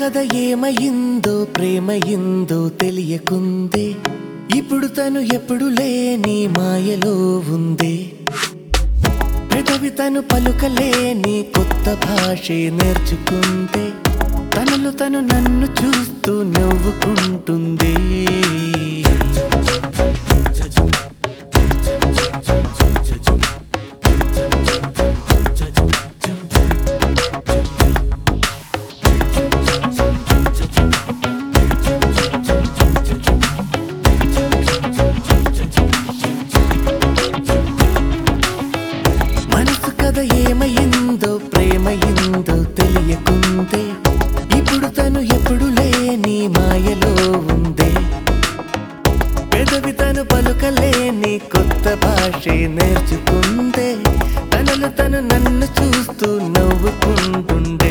కథ ఏమయిందో ప్రేమయిందో తెలియకుందే ఇప్పుడు తను ఎప్పుడు లేని మాయలో ఉందే పెదవి తను పలుకలేని కొత్త భాషే నేర్చుకుంటే తనలు తను నన్ను చూస్తూ నవ్వుకుంటుంది మనసు కథ ఏమయిందో ప్రేమయిందో తెలియకుందే ఇప్పుడు తను ఎప్పుడు లేని మాయలో ఉందే పెదవి తను పలుకలేని కొత్త భాషే నేర్చుకుందే తనలు తను నన్ను చూస్తూ నవ్వుకుంటుండే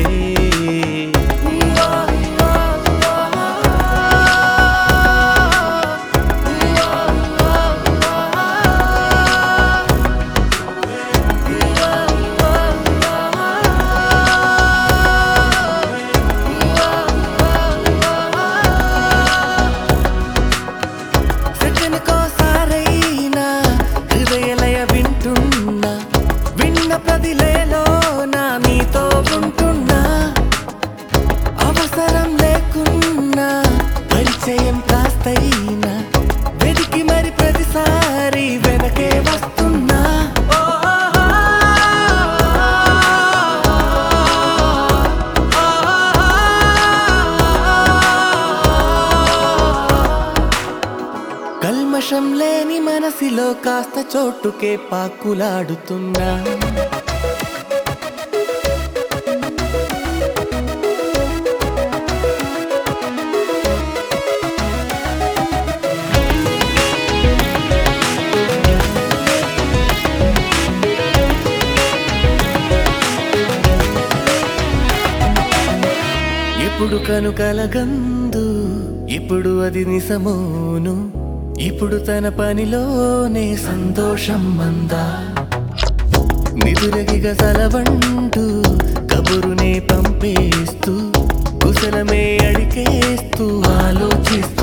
సెకనుకోసారైనా హృదయలయ వింటున్నా విన్న ప్రతిలేలోనా నీతో ఉంటున్నా అవసరం లేకున్నా పరిచయం కాస్తైనా వెతికి మరి ప్రతిసారి వెనకే వస్తున్నా కల్మషం లేని మనసిలో కాస్త చోటుకే పాకులాడుతున్నా ఎప్పుడు కనుకలగందు ఇప్పుడు అది నిజమోను ఇప్పుడు తన పనిలోనే సంతోషం మందా నిదురగిగ సలవంటూ కబురునే పంపేస్తూ కుశలమే అడిగేస్తూ ఆలోచిస్తూ